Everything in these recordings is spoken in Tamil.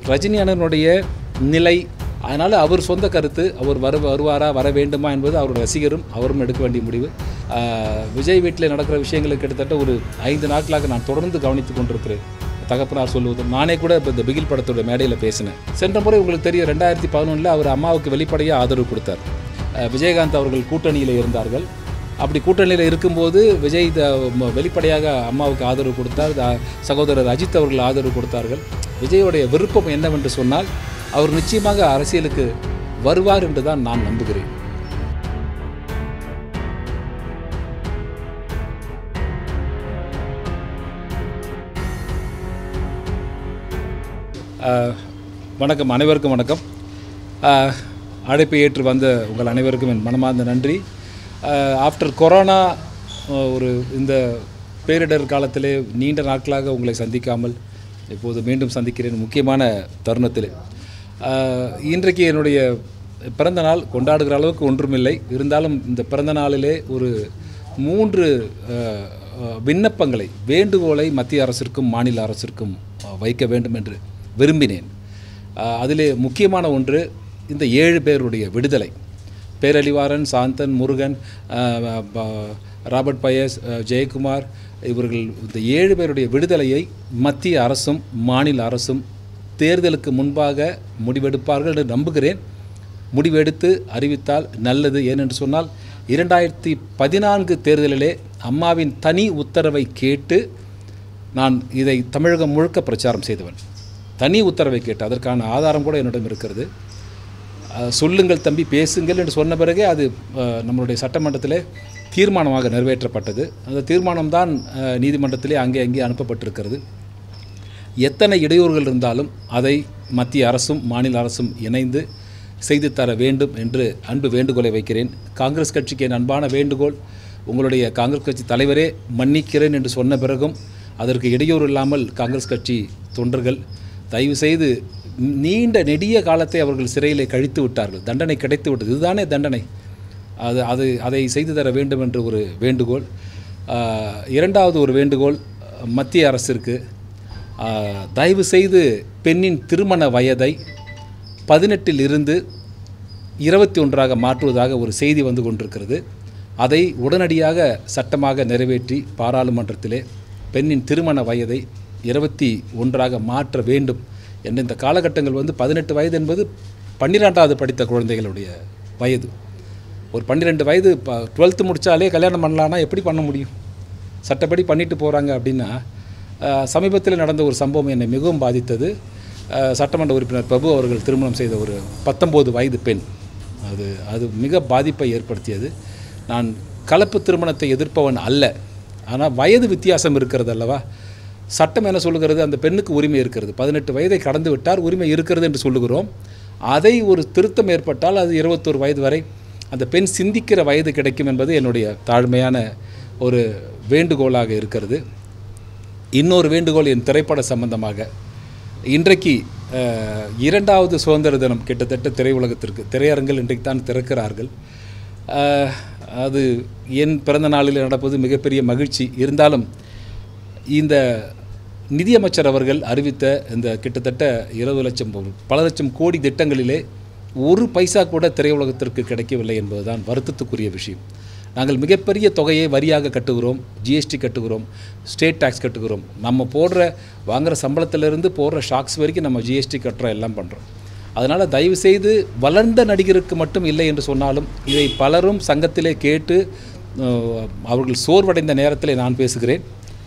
ரஜினி அண்ணனுடைய நிலை அதனால் அவர் சொந்த கருத்து அவர் வரு வருவாரா வர வேண்டுமா என்பது அவருடைய ரசிகரும் அவரும் எடுக்க வேண்டிய முடிவு ஆஹ் விஜய் வீட்டில் நடக்கிற விஷயங்களுக்கு கிட்டத்தட்ட ஒரு ஐந்து நாட்களாக நான் தொடர்ந்து கவனித்து கொண்டிருக்கிறேன் தகப்பனார் சொல்லுவது நானே கூட இப்போ இந்த பிகில் படத்தோட மேடையில் பேசினேன் சென்ற முறை உங்களுக்கு தெரியும் ரெண்டாயிரத்தி பதினொன்றில் அவர் அம்மாவுக்கு வெளிப்படையாக ஆதரவு கொடுத்தார் அஹ் விஜயகாந்த் அவர்கள் கூட்டணியில் இருந்தார்கள் அப்படி கூட்டணியில் இருக்கும்போது விஜய் த- ம- வெளிப்படையாக அம்மாவுக்கு ஆதரவு கொடுத்தார் த- சகோதரர் அஜித் அவர்கள் ஆதரவு கொடுத்தார்கள் விஜயோடைய விருப்பம் என்னவென்று சொன்னால் அவர் நிச்சயமாக அரசியலுக்கு வருவார் என்று தான் நான் நம்புகிறேன் ஆஹ், வணக்கம் அனைவருக்கும் வணக்கம் ஆஹ், அழைப்பை ஏற்று வந்த உங்கள் அனைவருக்கும் என் மனமார்ந்த நன்றி ஆஃப்டர் கொரோனா ஒரு இந்த பேரிடர் காலத்திலே நீண்ட நாட்களாக உங்களை சந்திக்காமல் இப்போது மீண்டும் சந்திக்கிறேன் முக்கியமான தருணத்தில் ஆஹ், இன்றைக்கு என்னுடைய பிறந்த நாள் கொண்டாடுகிற அளவுக்கு ஒன்றுமில்லை இருந்தாலும் இந்த பிறந்த நாளிலே ஒரு மூன்று ஆஹ், ஆஹ், விண்ணப்பங்களை வேண்டுகோளை மத்திய அரசிற்கும் மாநில அரசிற்கும் ஆஹ், வைக்க வேண்டும் என்று விரும்பினேன் ஆஹ், அதிலே முக்கியமான ஒன்று இந்த ஏழு பேருடைய விடுதலை பேரழிவாரன் சாந்தன் முருகன் ஆஹ், ப- ராபர்ட் பயஸ் ஆஹ், ஜெயக்குமார் இவர்கள் இந்த ஏழு பேருடைய விடுதலையை மத்திய அரசும் மாநில அரசும் தேர்தலுக்கு முன்பாக முடிவெடுப்பார்கள் என்று நம்புகிறேன் முடிவெடுத்து அறிவித்தால் நல்லது ஏனென்று சொன்னால் இரண்டாயிரத்தி பதினான்கு தேர்தலிலே அம்மாவின் தனி உத்தரவை கேட்டு நான் இதை தமிழகம் முழுக்க பிரச்சாரம் செய்தவன் தனி உத்தரவை கேட்டு அதற்கான ஆதாரம் கூட என்னிடம் இருக்கிறது அஹ், சொல்லுங்கள் தம்பி பேசுங்கள் என்று சொன்ன பிறகே அது அஹ், நம்மளுடைய சட்டமன்றத்திலே தீர்மானமாக நிறைவேற்றப்பட்டது அந்த தீர்மானம்தான் அஹ், நீதிமன்றத்திலே அங்கே அங்கே அனுப்பப்பட்டிருக்கிறது எத்தனை இடையூறுகள் இருந்தாலும் அதை மத்திய அரசும் மாநில அரசும் இணைந்து செய்து தர வேண்டும் என்று அன்பு வேண்டுகோளை வைக்கிறேன் காங்கிரஸ் கட்சிக்கு என் அன்பான வேண்டுகோள் உங்களுடைய காங்கிரஸ் கட்சி தலைவரே மன்னிக்கிறேன் என்று சொன்ன பிறகும் அதற்கு இடையூறு இல்லாமல் காங்கிரஸ் கட்சி தொண்டர்கள் தயவு செய்து நீண்ட நெடிய காலத்தை அவர்கள் சிறையிலே கழித்து விட்டார்கள் தண்டனை கிடைத்து விட்டது இதுதானே தண்டனை அது அது அதை செய்து தர வேண்டும் என்று ஒரு வேண்டுகோள் ஆஹ், இரண்டாவது ஒரு வேண்டுகோள் மத்திய அரசிற்கு ஆஹ், தயவு செய்து பெண்ணின் திருமண வயதை பதினெட்டில் இருந்து இருபத்தி ஒன்றாக மாற்றுவதாக ஒரு செய்தி வந்து கொண்டிருக்கிறது அதை உடனடியாக சட்டமாக நிறைவேற்றி பாராளுமன்றத்திலே பெண்ணின் திருமண வயதை இருபத்தி ஒன்றாக மாற்ற வேண்டும் என்ற இந்த காலகட்டங்கள் வந்து பதினெட்டு வயது என்பது பன்னிரெண்டாவது படித்த குழந்தைகளுடைய வயது ஒரு பன்னிரெண்டு வயது இப்போ டுவெல்த்து முடித்தாலே கல்யாணம் பண்ணலான்னா எப்படி பண்ண முடியும் சட்டப்படி பண்ணிட்டு போகிறாங்க அப்படின்னா அஹ், சமீபத்தில் நடந்த ஒரு சம்பவம் என்னை மிகவும் பாதித்தது அஹ், சட்டமன்ற உறுப்பினர் பிரபு அவர்கள் திருமணம் செய்த ஒரு பத்தொம்போது வயது பெண் அது அது மிக பாதிப்பை ஏற்படுத்தியது நான் கலப்பு திருமணத்தை எதிர்ப்பவன் அல்ல ஆனால் வயது வித்தியாசம் இருக்கிறது அல்லவா சட்டம் என்ன சொல்லுகிறது அந்த பெண்ணுக்கு உரிமை இருக்கிறது பதினெட்டு வயதை கடந்து விட்டார் உரிமை இருக்கிறது என்று சொல்லுகிறோம் அதை ஒரு திருத்தம் ஏற்பட்டால் அது இருபத்தோரு வயது வரை அந்த பெண் சிந்திக்கிற வயது கிடைக்கும் என்பது என்னுடைய தாழ்மையான ஒரு வேண்டுகோளாக இருக்கிறது இன்னொரு வேண்டுகோள் என் திரைப்பட சம்பந்தமாக இன்றைக்கு அஹ், இரண்டாவது சுதந்திர தினம் கிட்டத்தட்ட திரையுலகத்திற்கு திரையரங்கள் இன்றைக்கு தான் திறக்கிறார்கள் அஹ், அது என் பிறந்த நாளில் நடப்பது மிகப்பெரிய மகிழ்ச்சி இருந்தாலும் இந்த நிதியமைச்சர் அவர்கள் அறிவித்த இந்த கிட்டத்தட்ட இருபது லட்சம் பொருள் பல லட்சம் கோடி திட்டங்களிலே ஒரு பைசா கூட திரையுலகத்திற்கு கிடைக்கவில்லை என்பதுதான் வருத்தத்துக்குரிய விஷயம் நாங்கள் மிகப்பெரிய தொகையை வரியாக கட்டுகிறோம் ஜிஎஸ்டி கட்டுகிறோம் ஸ்டேட் டேக்ஸ் கட்டுகிறோம் நம்ம போடுற வாங்குற சம்பளத்திலிருந்து போடுற ஷாக்ஸ் வரைக்கும் நம்ம ஜிஎஸ்டி கட்டுறோம் எல்லாம் பண்ணுறோம் அதனால் தயவு செய்து வளர்ந்த நடிகருக்கு மட்டும் இல்லை என்று சொன்னாலும் இதை பலரும் சங்கத்திலே கேட்டு அஹ், அவர்கள் சோர்வடைந்த நேரத்தில் நான் பேசுகிறேன்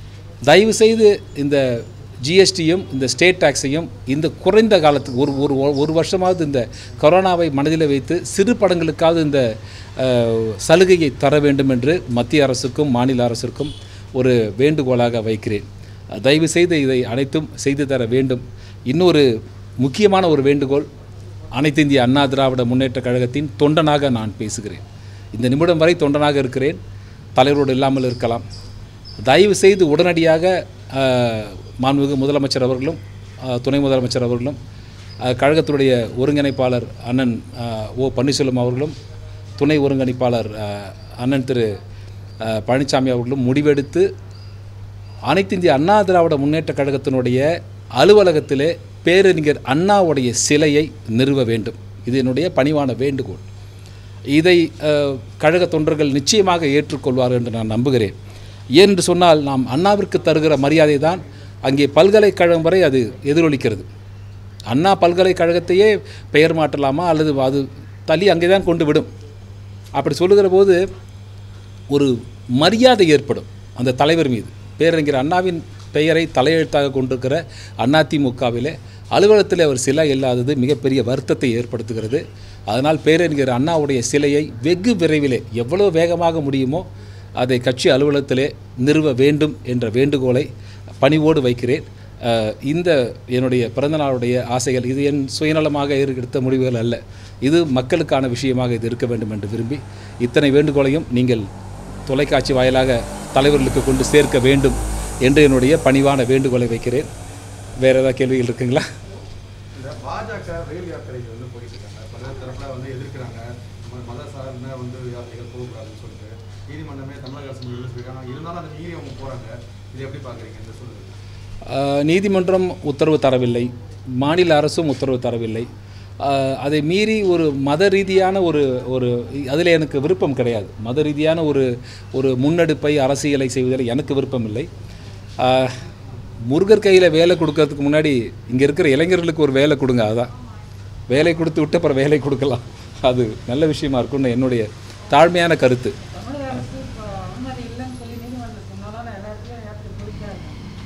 தயவு செய்து இந்த ஜிஎஸ்டியும் இந்த ஸ்டேட் டேக்ஸையும் இந்த குறைந்த காலத்துக்கு ஒரு ஒரு ஒரு வருஷமாவது இந்த கொரோனாவை மனதில் வைத்து சிறு படங்களுக்காவது இந்த அஹ், சலுகையை தர வேண்டும் என்று மத்திய அரசுக்கும் மாநில அரசுக்கும் ஒரு வேண்டுகோளாக வைக்கிறேன் தயவு செய்து இதை அனைத்தும் செய்து தர வேண்டும் இன்னொரு முக்கியமான ஒரு வேண்டுகோள் அனைத்து இந்திய அண்ணா திராவிட முன்னேற்ற கழகத்தின் தொண்டனாக நான் பேசுகிறேன் இந்த நிமிடம் வரை தொண்டனாக இருக்கிறேன் தலைவரோடு இல்லாமல் இருக்கலாம் தயவு செய்து உடனடியாக அஹ், மாண்புமிகு முதலமைச்சர் அவர்களும் அஹ், துணை முதலமைச்சர் அவர்களும் அஹ், கழகத்துடைய ஒருங்கிணைப்பாளர் அண்ணன் அஹ், ஓ பன்னீர்செல்வம் அவர்களும் துணை ஒருங்கிணைப்பாளர் அஹ், அண்ணன் திரு அஹ், பழனிசாமி அவர்களும் முடிவெடுத்து அனைத்து இந்திய அண்ணா திராவிட முன்னேற்ற கழகத்தினுடைய அலுவலகத்திலே பேரறிஞர் அண்ணாவுடைய சிலையை நிறுவ வேண்டும் இது என்னுடைய பணிவான வேண்டுகோள் இதை அஹ், கழக தொண்டர்கள் நிச்சயமாக ஏற்றுக்கொள்வார்கள் என்று நான் நம்புகிறேன் ஏனென்று சொன்னால் நாம் அண்ணாவிற்கு தருகிற மரியாதை தான் அங்கே பல்கலைக்கழகம் வரை அது எதிரொலிக்கிறது அண்ணா பல்கலைக்கழகத்தையே பெயர் மாற்றலாமா அல்லது அது தள்ளி அங்கே தான் கொண்டு விடும் அப்படி சொல்லுகிற போது ஒரு மரியாதை ஏற்படும் அந்த தலைவர் மீது பேரறிஞர் அண்ணாவின் பெயரை தலையெழுத்தாக கொண்டிருக்கிற அதிமுகவிலே அலுவலகத்தில் அவர் சிலை இல்லாதது மிகப்பெரிய வருத்தத்தை ஏற்படுத்துகிறது அதனால் பேரறிஞர் அண்ணாவுடைய சிலையை வெகு விரைவிலே எவ்வளவு வேகமாக முடியுமோ அதை கட்சி அலுவலகத்திலே நிறுவ வேண்டும் என்ற வேண்டுகோளை பணிவோடு வைக்கிறேன் அஹ், இந்த என்னுடைய பிறந்தநாளுடைய ஆசைகள் இது என் சுயநலமாக எடுத்த முடிவுகள் அல்ல இது மக்களுக்கான விஷயமாக இது இருக்க வேண்டும் என்று விரும்பி இத்தனை வேண்டுகோளையும் நீங்கள் தொலைக்காட்சி வாயிலாக தலைவர்களுக்கு கொண்டு சேர்க்க வேண்டும் என்று என்னுடைய பணிவான வேண்டுகோளை வைக்கிறேன் வேறு ஏதாவது கேள்விகள் இருக்குங்களா இந்த பாஜக ரயில் யாத்திரைக்கு வந்து போயிட்டு இருக்காங்க பல்வேறு தரப்புல வந்து எதிர்க்கிறாங்க ம- மத சார்ந்த வந்து யாத்திரைகள் போகக்கூடாதுன்னு சொல்லிட்டு நீதிமன்றமே தமிழக அரசு முடிவு சொல்லியிருக்காங்க இருந்தாலும் அதை மீறி அவங்க போறாங்க இது எப்படி பாக்குறீங்க இந்த சூழல் அஹ், நீதிமன்றம் உத்தரவு தரவில்லை மாநில அரசும் உத்தரவு தரவில்லை அஹ், அதை மீறி ஒரு மத ரீதியான ஒரு ஒரு அதில் எனக்கு விருப்பம் கிடையாது மத ரீதியான ஒரு ஒரு முன்னெடுப்பை அரசியலை செய்வதில் எனக்கு விருப்பம் இல்லை அஹ், முருகர் கையில் வேலை கொடுக்கறதுக்கு முன்னாடி இங்கே இருக்கிற இளைஞர்களுக்கு ஒரு வேலை கொடுங்க அதான் வேலை கொடுத்து விட்டு அப்புறம் வேலை கொடுக்கலாம் அது நல்ல விஷயமா இருக்கும்னு என்னுடைய தாழ்மையான கருத்து தமிழக அரசு இப்போ அனுமதி இல்லைன்னு சொல்லி நீதிமன்றத்துக்கு முன்னால எல்லா இடத்துலையும் யாத்திரை போயிருக்காங்க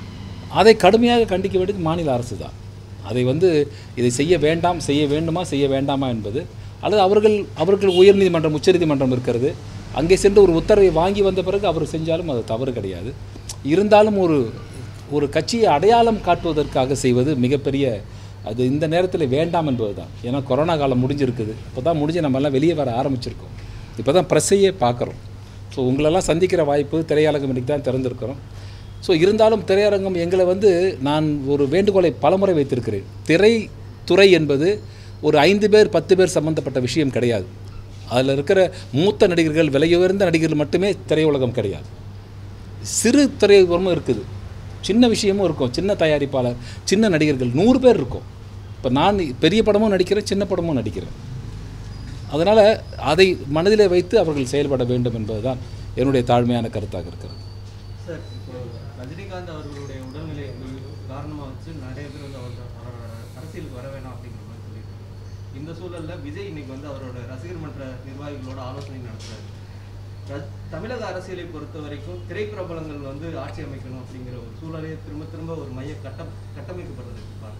அதை கடுமையாக கண்டிக்க வேண்டியது மாநில அரசு தான் அதை வந்து இதை செய்ய வேண்டாம் செய்ய வேண்டுமா செய்ய வேண்டாமா என்பது அல்லது அவர்கள் அவர்கள் உயர்நீதிமன்றம் உச்சநீதிமன்றம் இருக்கிறது அங்கே சென்று ஒரு உத்தரவை வாங்கி வந்த பிறகு அவர் செஞ்சாலும் அது தவறு கிடையாது இருந்தாலும் ஒரு ஒரு கட்சியை அடையாளம் காட்டுவதற்காக செய்வது மிகப்பெரிய அது இந்த நேரத்தில் வேண்டாம் என்பது தான் ஏன்னா கொரோனா காலம் முடிஞ்சிருக்குது இப்போ தான் முடிஞ்சு நம்ம எல்லாம் வெளியே வர ஆரம்பிச்சிருக்கோம் இப்போ தான் ப்ரெஸ்ஸையே பார்க்குறோம் ஸோ உங்களெல்லாம் சந்திக்கிற வாய்ப்பு திரையரங்கம் இன்றைக்கி தான் திறந்திருக்கிறோம் ஸோ இருந்தாலும் திரையரங்கம் எங்களை வந்து நான் ஒரு வேண்டுகோளை பலமுறை வைத்திருக்கிறேன் திரைத்துறை என்பது ஒரு ஐந்து பேர் பத்து பேர் சம்பந்தப்பட்ட விஷயம் கிடையாது அதில் இருக்கிற மூத்த நடிகர்கள் விலையுயர்ந்த நடிகர்கள் மட்டுமே திரையுலகம் கிடையாது சிறு திரையுலகமும் இருக்குது சின்ன விஷயமும் இருக்கும் சின்ன தயாரிப்பாளர் சின்ன நடிகர்கள் நூறு பேர் இருக்கும் இப்போ நான் பெரிய படமும் நடிக்கிறேன் சின்ன படமும் நடிக்கிறேன் அதனால் அதை மனதிலே வைத்து அவர்கள் செயல்பட வேண்டும் என்பதுதான் என்னுடைய தாழ்மையான கருத்தாக இருக்கிறது சார் இப்போ ரஜினிகாந்த் அவர்களுடைய உடல்நிலை காரணமாக வச்சு நிறைய பேர் வந்து அவர் அவரோட அரசியலுக்கு வர வேணாம் அப்படிங்கிற மாதிரி சொல்லியிருக்காங்க இந்த சூழல்ல விஜய் இன்னைக்கு வந்து அவரோட ரசிகர் மன்ற நிர்வாகிகளோட ஆலோசனை நடத்துறாரு ர- தமிழக அரசியலை பொறுத்த வரைக்கும் திரைப்பிரபலங்கள் வந்து ஆட்சி அமைக்கணும் அப்படிங்கிற ஒரு சூழலே திரும்ப திரும்ப ஒரு மைய கட்டம் கட்டமைக்கப்படுறது பாருங்க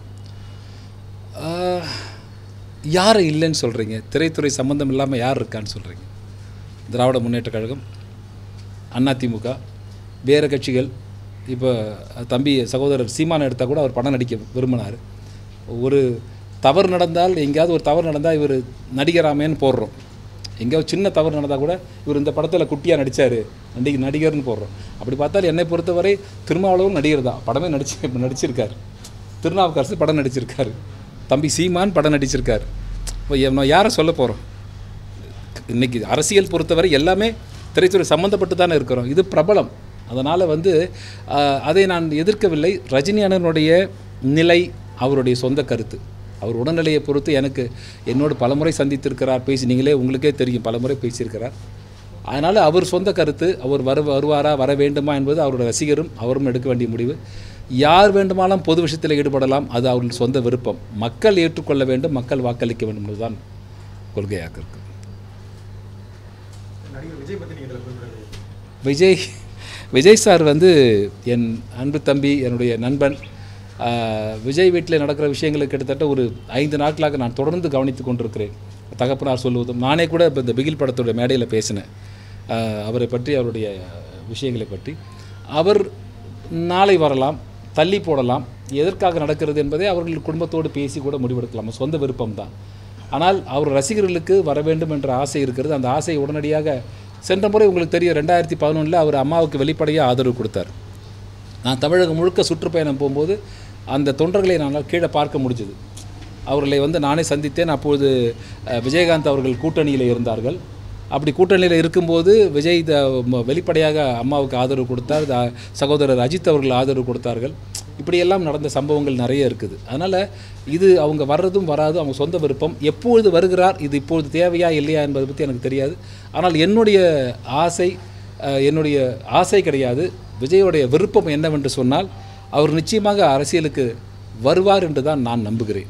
ஆஹ், யார் இல்லைன்னு சொல்கிறீங்க திரைத்துறை சம்மந்தம் இல்லாமல் யார் இருக்கான்னு சொல்கிறீங்க திராவிட முன்னேற்றக் கழகம் அதிமுக வேறு கட்சிகள் இப்போ தம்பி சகோதரர் சீமான் எடுத்தால் கூட அவர் படம் நடிக்க விரும்பினார் ஒரு தவறு நடந்தால் எங்கேயாவது ஒரு தவறு நடந்தால் இவர் நடிகராமேன்னு போடுறோம் எங்கேயாவது சின்ன தவறு நடந்தால் கூட இவர் இந்த படத்தில் குட்டியாக நடித்தார் நடி நடிகர்னு போடுறோம் அப்படி பார்த்தால் என்னை பொறுத்தவரை திருமாவளவும் நடிகர் தான் படமே நடிச்சு நடிச்சிருக்கார் திருநாவுக்கரசு படம் நடிச்சிருக்காரு தம்பி சீமான் படம் நடிச்சிருக்காரு இப்போ நம்ம யாரை சொல்ல போகிறோம் இன்னைக்கு அரசியல் பொறுத்தவரை எல்லாமே திரைத்துறை சம்மந்தப்பட்டு தானே இருக்கிறோம் இது பிரபலம் அதனால் வந்து ஆஹ், அதை நான் எதிர்க்கவில்லை ரஜினி அண்ணனுடைய நிலை அவருடைய சொந்த கருத்து அவர் உடல்நிலையை பொறுத்து எனக்கு என்னோடு பலமுறை சந்தித்திருக்கிறார் பேசி நீங்களே உங்களுக்கே தெரியும் பலமுறை பேசியிருக்கிறார் அதனால் அவர் சொந்த கருத்து அவர் வரு வருவாரா வர வேண்டுமா என்பது அவருடைய ரசிகரும் அவரும் எடுக்க வேண்டிய முடிவு யார் வேண்டுமானாலும் பொது விஷயத்தில் ஈடுபடலாம் அது அவர்கள் சொந்த விருப்பம் மக்கள் ஏற்றுக்கொள்ள வேண்டும் மக்கள் வாக்களிக்க வேண்டும் என்பதுதான் கொள்கையாக இருக்குது நடிகர் விஜய் பத்தி நீங்க இதில் குறிப்பிடுறது விஜய் விஜய் சார் வந்து என் அன்பு தம்பி என்னுடைய நண்பன் ஆஹ், விஜய் வீட்டில் நடக்கிற விஷயங்களுக்கு கிட்டத்தட்ட ஒரு ஐந்து நாட்களாக நான் தொடர்ந்து கவனித்து கொண்டிருக்கிறேன் தகப்பனார் சொல்லுவதும் நானே கூட இப்போ இந்த பிகில் படத்தோட மேடையில் பேசினேன் ஆஹ், அவரை பற்றி அவருடைய விஷயங்களை பற்றி அவர் நாளை வரலாம் தள்ளி போடலாம் எதற்காக நடக்கிறது என்பதை அவர்கள் குடும்பத்தோடு பேசி கூட முடிவெடுக்கலாம் சொந்த விருப்பம்தான் ஆனால் அவர் ரசிகர்களுக்கு வர வேண்டும் என்ற ஆசை இருக்கிறது அந்த ஆசை உடனடியாக சென்ற முறை உங்களுக்கு தெரியும் ரெண்டாயிரத்தி பதினொன்றில் அவர் அம்மாவுக்கு வெளிப்படையாக ஆதரவு கொடுத்தார் நான் தமிழகம் முழுக்க சுற்றுப்பயணம் போகும்போது அந்த தொண்டர்களை நான் கீழே பார்க்க முடிஞ்சது அவர்களை வந்து நானே சந்தித்தேன் அப்பொழுது அஹ், விஜயகாந்த் அவர்கள் கூட்டணியில் இருந்தார்கள் அப்படி கூட்டணியில் இருக்கும்போது விஜய் த- ம- வெளிப்படையாக அம்மாவுக்கு ஆதரவு கொடுத்தார் த- சகோதரர் அஜித் அவர்கள் ஆதரவு கொடுத்தார்கள் இப்படியெல்லாம் நடந்த சம்பவங்கள் நிறைய இருக்குது அதனால் இது அவங்க வர்றதும் வராதும் அவங்க சொந்த விருப்பம் எப்பொழுது வருகிறார் இது இப்பொழுது தேவையா இல்லையா என்பதை பற்றி எனக்கு தெரியாது ஆனால் என்னுடைய ஆசை அஹ், என்னுடைய ஆசை கிடையாது விஜயோடைய விருப்பம் என்னவென்று சொன்னால் அவர் நிச்சயமாக அரசியலுக்கு வருவார் என்று தான் நான் நம்புகிறேன்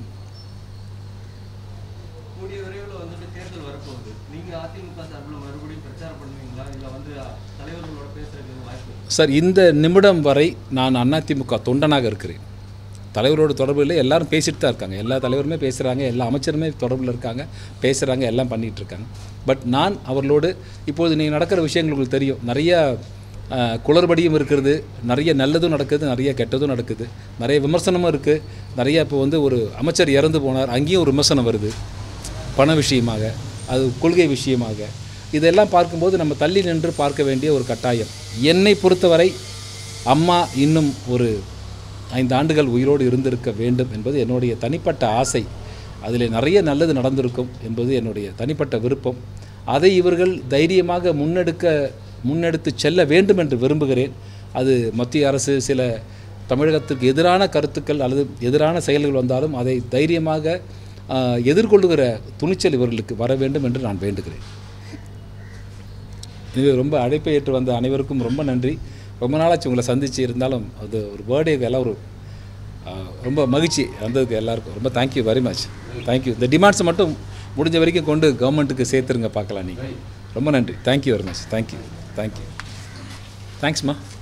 கூடிய விரைவில் வந்துட்டு தேர்தல் வரப்போகுது நீங்க அதிமுக சார்பில் மறுபடியும் பிரச்சாரம் பண்ணுவீங்களா இல்லை வந்து தலைவர்களோட பேசுறதுக்கு வாய்ப்பு இருக்கா? சார் இந்த நிமிடம் வரை நான் அதிமுக தொண்டனாக இருக்கிறேன் தலைவரோட தொடர்பு இல்லை எல்லாரும் பேசிட்டு தான் இருக்காங்க எல்லா தலைவருமே பேசுகிறாங்க எல்லா அமைச்சருமே தொடர்பில் இருக்காங்க பேசுகிறாங்க எல்லாம் பண்ணிகிட்டு இருக்காங்க பட் நான் அவர்களோடு இப்போது நீங்கள் நடக்கிற விஷயங்கள் உங்களுக்கு தெரியும் நிறைய அஹ், குளறுபடியும் இருக்கிறது நிறைய நல்லதும் நடக்குது நிறைய கெட்டதும் நடக்குது நிறைய விமர்சனமும் இருக்குது நிறைய இப்போ வந்து ஒரு அமைச்சர் இறந்து போனார் அங்கேயும் ஒரு விமர்சனம் வருது பண விஷயமாக அது கொள்கை விஷயமாக இதெல்லாம் பார்க்கும்போது நம்ம தள்ளி நின்று பார்க்க வேண்டிய ஒரு கட்டாயம் என்னை பொறுத்தவரை அம்மா இன்னும் ஒரு ஐந்து ஆண்டுகள் உயிரோடு இருந்திருக்க வேண்டும் என்பது என்னுடைய தனிப்பட்ட ஆசை அதில் நிறைய நல்லது நடந்திருக்கும் என்பது என்னுடைய தனிப்பட்ட விருப்பம் அதை இவர்கள் தைரியமாக முன்னெடுக்க முன்னெடுத்து செல்ல வேண்டும் என்று விரும்புகிறேன் அது மத்திய அரசு சில தமிழகத்துக்கு எதிரான கருத்துக்கள் அல்லது எதிரான செயல்கள் வந்தாலும் அதை தைரியமாக ஆஹ், எதிர்கொள்ளுகிற துணிச்சல் இவர்களுக்கு வர வேண்டும் என்று நான் வேண்டுகிறேன் இது ரொம்ப அழைப்பை ஏற்று வந்த அனைவருக்கும் ரொம்ப நன்றி ரொம்ப நாளாச்சு உங்களை சந்திச்சு இருந்தாலும் அது ஒரு பர்த்டே எல்லாம் ஒரு ஆஹ், ரொம்ப மகிழ்ச்சி வந்ததுக்கு எல்லாருக்கும் ரொம்ப தேங்க்யூ வெரி மச் தேங்க்யூ இந்த டிமாண்ட்ஸை மட்டும் முடிஞ்ச வரைக்கும் கொண்டு கவர்மெண்ட்டுக்கு சேர்த்துருங்க பார்க்கலாம் நீங்கள் ரொம்ப நன்றி thank you very much thank you thank you தேங்க்ஸ்மா